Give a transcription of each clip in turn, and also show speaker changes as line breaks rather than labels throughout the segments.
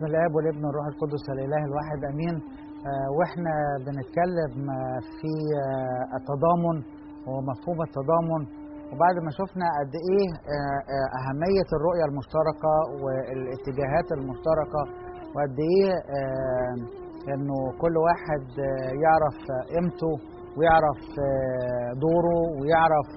الاب والابن والروح القدس الاله الواحد امين آه واحنا بنتكلم آه في آه التضامن ومفهوم التضامن وبعد ما شفنا قد ايه اهميه الرؤيه المشتركه والاتجاهات المشتركه وقد ايه انه كل واحد يعرف قيمته ويعرف دوره ويعرف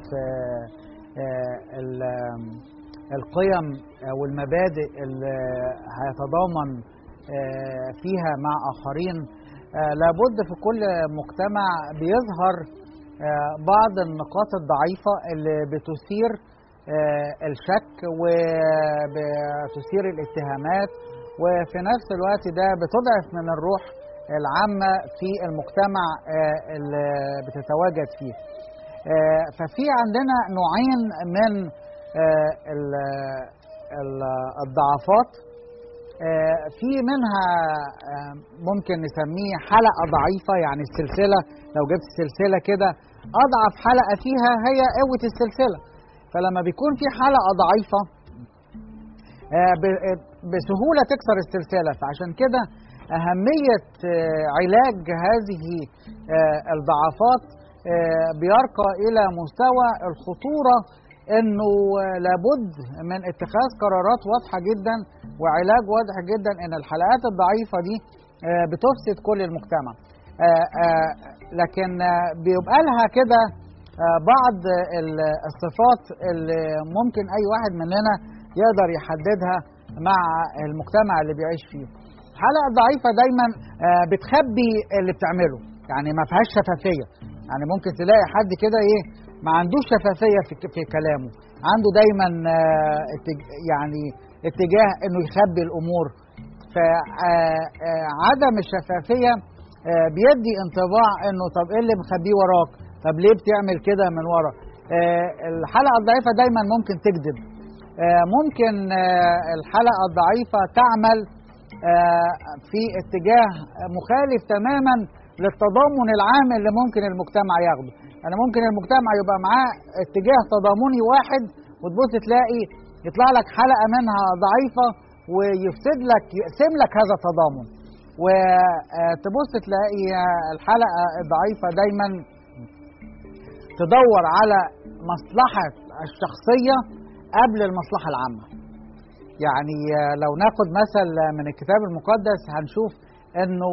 القيم والمبادئ اللي هيتضامن فيها مع اخرين لابد في كل مجتمع بيظهر بعض النقاط الضعيفه اللي بتثير الشك وبتثير الاتهامات وفي نفس الوقت ده بتضعف من الروح العامه في المجتمع اللي بتتواجد فيه ففي عندنا نوعين من الضعفات في منها ممكن نسميه حلقة ضعيفة يعني السلسلة لو جبت سلسلة كده أضعف حلقة فيها هي قوة السلسلة فلما بيكون في حلقة ضعيفة بسهولة تكسر السلسلة فعشان كده أهمية علاج هذه الضعفات بيرقى إلى مستوى الخطورة انه لابد من اتخاذ قرارات واضحه جدا وعلاج واضح جدا ان الحلقات الضعيفه دي بتفسد كل المجتمع لكن بيبقى لها كده بعض الصفات اللي ممكن اي واحد مننا يقدر يحددها مع المجتمع اللي بيعيش فيه الحلقه الضعيفه دايما بتخبي اللي بتعمله يعني ما فيهاش شفافيه يعني ممكن تلاقي حد كده ايه ما عندوش شفافيه في في كلامه عنده دايما يعني اتجاه انه يخبي الامور فعدم الشفافيه بيدي انطباع انه طب ايه اللي مخبيه وراك طب ليه بتعمل كده من ورا الحلقه الضعيفه دايما ممكن تكذب ممكن الحلقه الضعيفه تعمل في اتجاه مخالف تماما للتضامن العام اللي ممكن المجتمع ياخده يعني ممكن المجتمع يبقى معاه اتجاه تضامني واحد وتبص تلاقي يطلع لك حلقه منها ضعيفه ويفسد لك يقسم لك هذا التضامن وتبص تلاقي الحلقه الضعيفه دايما تدور على مصلحه الشخصيه قبل المصلحه العامه يعني لو ناخد مثل من الكتاب المقدس هنشوف انه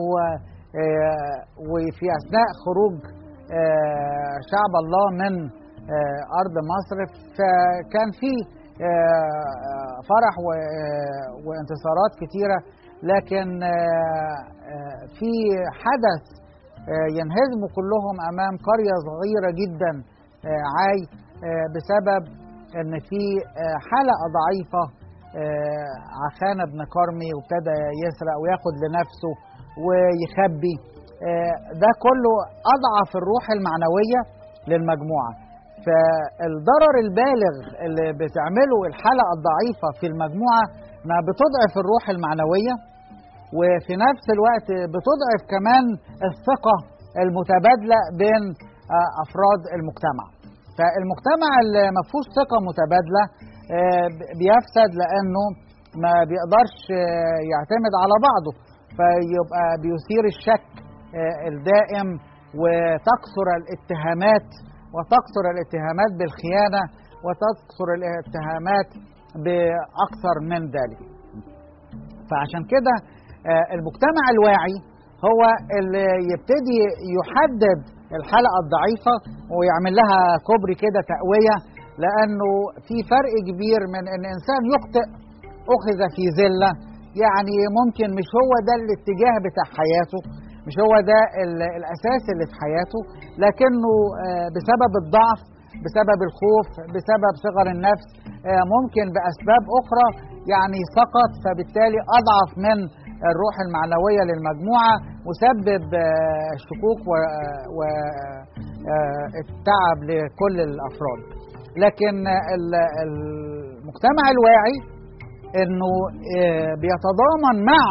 وفي اثناء خروج شعب الله من ارض مصر فكان في فرح وانتصارات كتيره لكن في حدث ينهزموا كلهم امام قريه صغيره جدا عاي بسبب ان في حلقه ضعيفه عخانه بن كرمي وابتدى يسرق وياخد لنفسه ويخبي ده كله اضعف الروح المعنويه للمجموعه فالضرر البالغ اللي بتعمله الحلقه الضعيفه في المجموعه ما بتضعف الروح المعنويه وفي نفس الوقت بتضعف كمان الثقه المتبادله بين افراد المجتمع فالمجتمع اللي ما فيهوش ثقه متبادله بيفسد لانه ما بيقدرش يعتمد على بعضه فيبقى بيثير الشك الدائم وتكثر الاتهامات وتكثر الاتهامات بالخيانه وتكثر الاتهامات باكثر من ذلك. فعشان كده المجتمع الواعي هو اللي يبتدي يحدد الحلقه الضعيفه ويعمل لها كوبري كده تقويه لانه في فرق كبير من ان انسان يخطئ اخذ في ذله يعني ممكن مش هو ده الاتجاه بتاع حياته مش هو ده الاساس اللي في حياته لكنه بسبب الضعف بسبب الخوف بسبب صغر النفس ممكن باسباب اخرى يعني سقط فبالتالي اضعف من الروح المعنويه للمجموعه وسبب شكوك والتعب لكل الافراد لكن المجتمع الواعي انه بيتضامن مع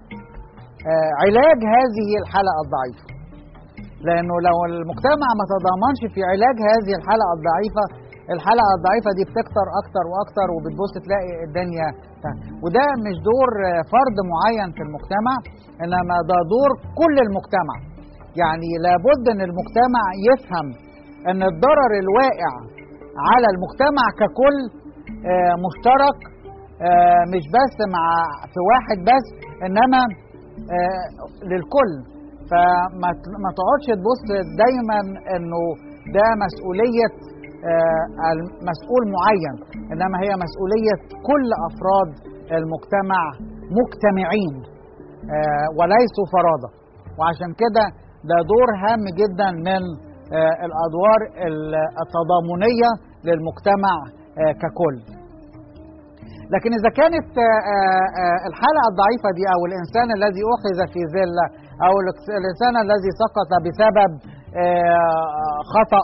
علاج هذه الحلقه الضعيفه لانه لو المجتمع ما تضامنش في علاج هذه الحلقه الضعيفه الحلقه الضعيفه دي بتكتر اكتر واكتر وبتبص تلاقي الدنيا وده مش دور فرد معين في المجتمع انما ده دور كل المجتمع يعني لابد ان المجتمع يفهم ان الضرر الواقع على المجتمع ككل مشترك مش بس مع في واحد بس انما للكل فما تقعدش تبص دايما انه ده مسؤوليه مسؤول معين انما هي مسؤوليه كل افراد المجتمع مجتمعين وليسوا فرادى وعشان كده ده دور هام جدا من الادوار التضامنيه للمجتمع ككل لكن اذا كانت الحلقه الضعيفه دي او الانسان الذي اخذ في ذله او الانسان الذي سقط بسبب خطا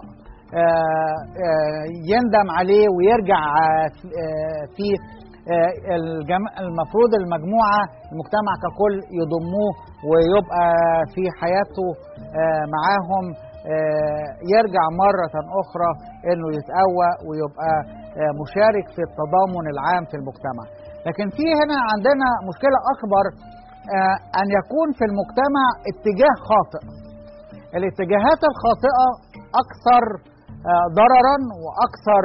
يندم عليه ويرجع في المفروض المجموعه المجتمع ككل يضموه ويبقى في حياته معاهم يرجع مرة أخرى أنه يتقوى ويبقى مشارك في التضامن العام في المجتمع لكن في هنا عندنا مشكلة أكبر أن يكون في المجتمع اتجاه خاطئ الاتجاهات الخاطئة أكثر ضررا وأكثر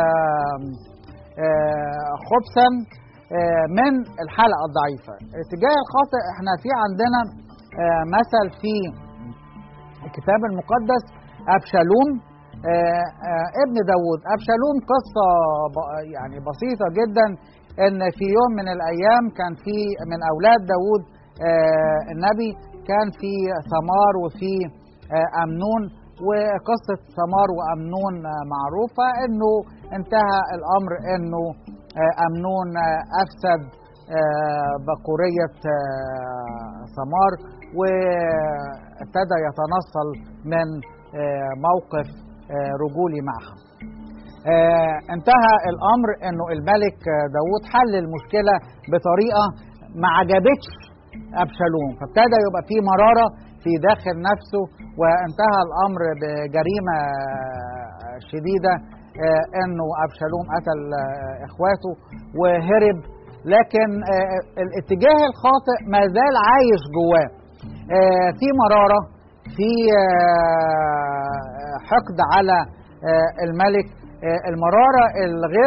خبثا من الحلقة الضعيفة الاتجاه الخاطئ احنا في عندنا مثل في الكتاب المقدس أبشالوم ابن داود أبشالوم قصة يعني بسيطة جدا ان في يوم من الايام كان في من اولاد داود النبي كان في ثمار وفي امنون وقصة ثمار وأمنون معروفة أنه انتهى الأمر أنه أمنون أفسد بقورية ثمار وابتدى يتنصل من موقف رجولي معها انتهى الأمر أنه الملك داود حل المشكلة بطريقة ما عجبتش أبشالوم فابتدى يبقى في مرارة في داخل نفسه وانتهى الامر بجريمه شديده انه ابشالوم قتل اخواته وهرب لكن الاتجاه الخاطئ ما زال عايش جواه في مراره في حقد على الملك المراره الغير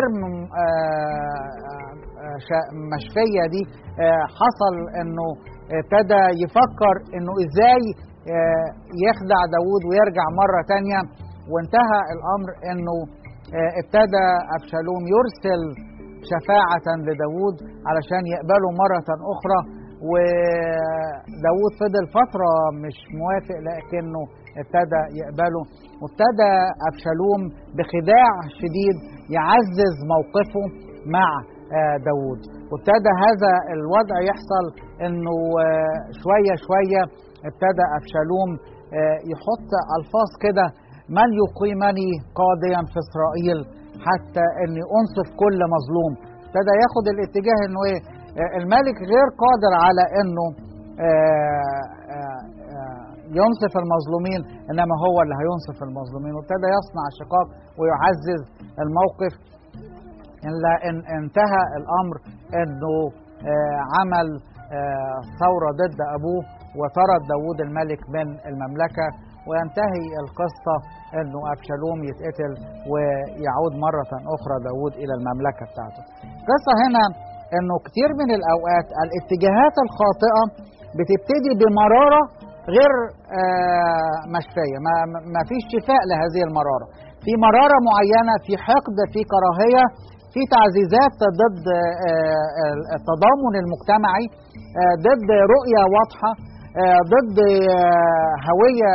مشفيه دي حصل انه ابتدى يفكر انه ازاي يخدع داود ويرجع مرة تانية وانتهى الامر انه ابتدى ابشالوم يرسل شفاعة لداود علشان يقبله مرة اخرى وداود فضل فترة مش موافق لكنه ابتدى يقبله وابتدى ابشالوم بخداع شديد يعزز موقفه مع داود وابتدى هذا الوضع يحصل انه شويه شويه ابتدى ابشالوم يحط الفاظ كده من يقيمني قاضيا في اسرائيل حتى اني انصف كل مظلوم ابتدى ياخد الاتجاه انه ايه الملك غير قادر على انه ينصف المظلومين انما هو اللي هينصف المظلومين وابتدى يصنع شقاق ويعزز الموقف إلا إن انتهى الأمر أنه عمل ثورة ضد أبوه وطرد داود الملك من المملكة وينتهي القصة أنه أبشالوم يتقتل ويعود مرة أخرى داود إلى المملكة بتاعته القصة هنا أنه كتير من الأوقات الاتجاهات الخاطئة بتبتدي بمرارة غير مشفية ما فيش شفاء لهذه المرارة في مرارة معينة في حقد في كراهية في تعزيزات ضد التضامن المجتمعي ضد رؤية واضحة ضد هوية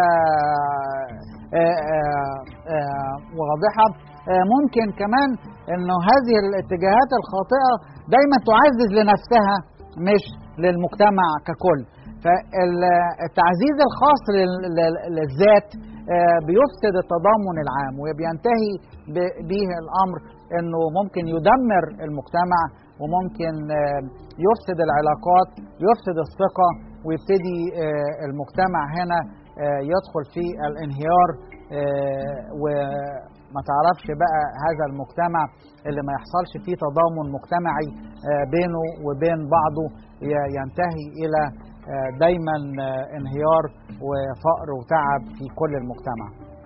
واضحة ممكن كمان انه هذه الاتجاهات الخاطئة دايما تعزز لنفسها مش للمجتمع ككل فالتعزيز الخاص للذات بيفسد التضامن العام وبينتهي به الامر انه ممكن يدمر المجتمع وممكن يفسد العلاقات يفسد الثقه ويبتدي المجتمع هنا يدخل في الانهيار ما تعرفش بقى هذا المجتمع اللي ما يحصلش فيه تضامن مجتمعي آه، بينه وبين بعضه ي- ينتهي الى آه، دايما آه، انهيار وفقر وتعب في كل المجتمع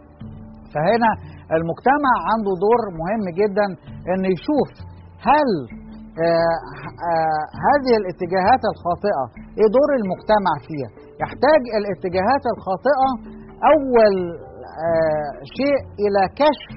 فهنا المجتمع عنده دور مهم جدا ان يشوف هل آه، آه، هذه الاتجاهات الخاطئه ايه دور المجتمع فيها يحتاج الاتجاهات الخاطئه اول آه، شيء الى كشف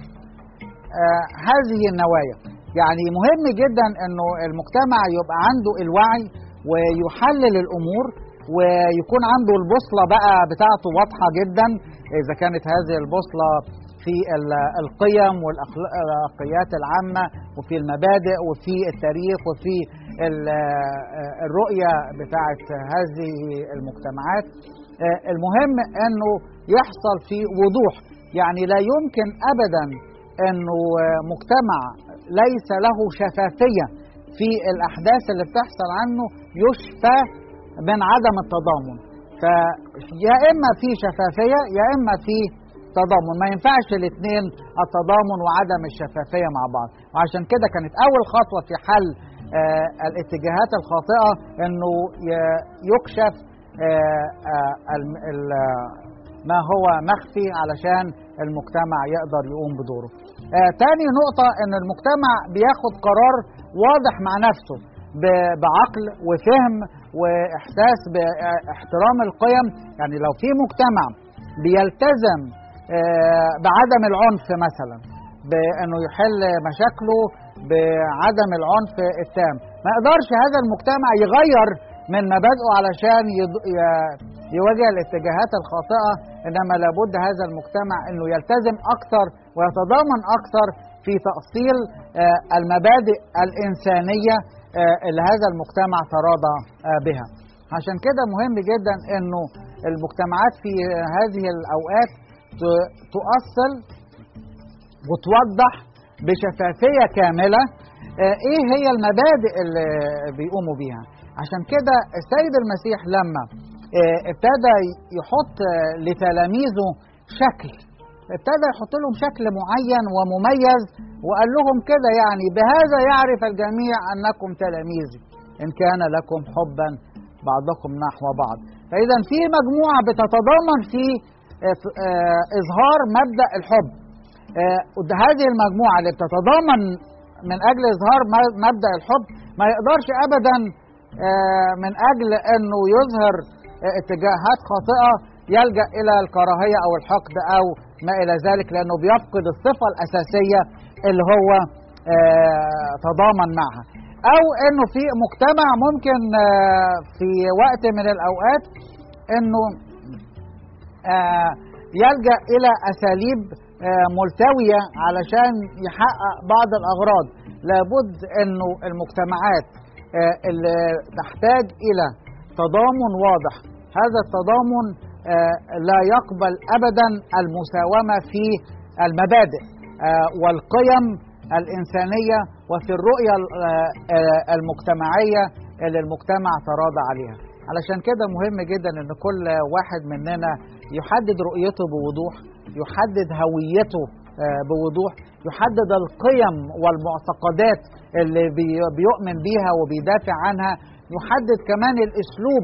آه، هذه النوايا يعني مهم جدا انه المجتمع يبقى عنده الوعي ويحلل الامور ويكون عنده البوصله بقى بتاعته واضحه جدا اذا كانت هذه البوصله في ال- القيم والاخلاقيات العامه وفي المبادئ وفي التاريخ وفي ال- آه، الرؤيه بتاعت هذه المجتمعات آه، المهم انه يحصل في وضوح يعني لا يمكن ابدا انه آه، مجتمع ليس له شفافيه في الاحداث اللي بتحصل عنه يشفى من عدم التضامن فيا اما في شفافيه يا اما في تضامن ما ينفعش الاثنين التضامن وعدم الشفافيه مع بعض وعشان كده كانت اول خطوه في حل آه الاتجاهات الخاطئه انه ي- يكشف آه آه الم- ال- آه، ما هو مخفي علشان المجتمع يقدر يقوم بدوره آه تاني نقطة ان المجتمع بياخد قرار واضح مع نفسه ب- بعقل وفهم واحساس باحترام القيم يعني لو في مجتمع بيلتزم آه بعدم العنف مثلا بانه يحل مشاكله بعدم العنف التام ما يقدرش هذا المجتمع يغير من مبادئه علشان يض- ي- يواجه الاتجاهات الخاطئه انما لابد هذا المجتمع انه يلتزم اكثر ويتضامن اكثر في تاصيل آه، المبادئ الانسانيه آه، اللي هذا المجتمع تراضى آه، بها عشان كده مهم جدا انه المجتمعات في هذه الاوقات ت- تؤصل وتوضح بشفافيه كامله آه، ايه هي المبادئ اللي بيقوموا بيها عشان كده السيد المسيح لما آه، ابتدى يحط آه، لتلاميذه شكل ابتدى يحط لهم شكل معين ومميز وقال لهم كده يعني بهذا يعرف الجميع انكم تلاميذي ان كان لكم حبا بعضكم نحو بعض فاذا في مجموعه بتتضامن في آه، في- آه، اظهار مبدا الحب آه، وده هذه المجموعة اللي بتتضامن من أجل إظهار م- مبدأ الحب ما يقدرش أبدا آه، من أجل أنه يظهر آه، اتجاهات خاطئة يلجأ إلى الكراهية أو الحقد أو ما إلى ذلك لأنه بيفقد الصفة الأساسية اللي هو آه، تضامن معها أو أنه في مجتمع ممكن آه، في وقت من الأوقات أنه آه، يلجا الى اساليب آه، ملتويه علشان يحقق بعض الاغراض لابد انه المجتمعات آه، اللي تحتاج الى تضامن واضح هذا التضامن آه، لا يقبل ابدا المساومه في المبادئ آه، والقيم الانسانيه وفي الرؤيه ال- آه، آه، المجتمعيه اللي المجتمع تراضى عليها علشان كده مهم جدا ان كل واحد مننا يحدد رؤيته بوضوح يحدد هويته آه، بوضوح يحدد القيم والمعتقدات اللي بي- بيؤمن بيها وبيدافع عنها يحدد كمان الاسلوب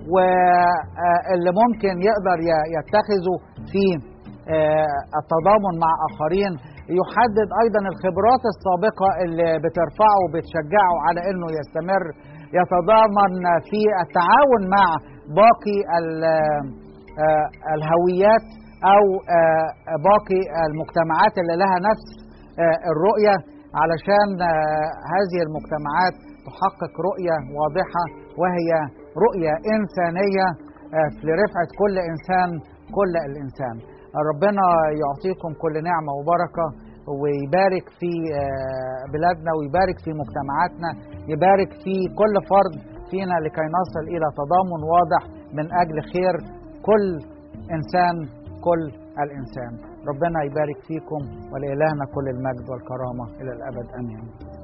واللي ممكن يقدر ي- يتخذه في آه، التضامن مع اخرين يحدد ايضا الخبرات السابقه اللي بترفعه وبتشجعه على انه يستمر يتضامن في التعاون مع باقي ال- آه، الهويات او آه، باقي المجتمعات اللي لها نفس آه، الرؤيه علشان آه، هذه المجتمعات تحقق رؤيه واضحه وهي رؤيه انسانيه آه، لرفعه كل انسان كل الانسان ربنا يعطيكم كل نعمه وبركه ويبارك في آه، بلادنا ويبارك في مجتمعاتنا يبارك في كل فرد فينا لكي نصل الى تضامن واضح من اجل خير كل انسان كل الانسان ربنا يبارك فيكم ولالهنا كل المجد والكرامه الى الابد امين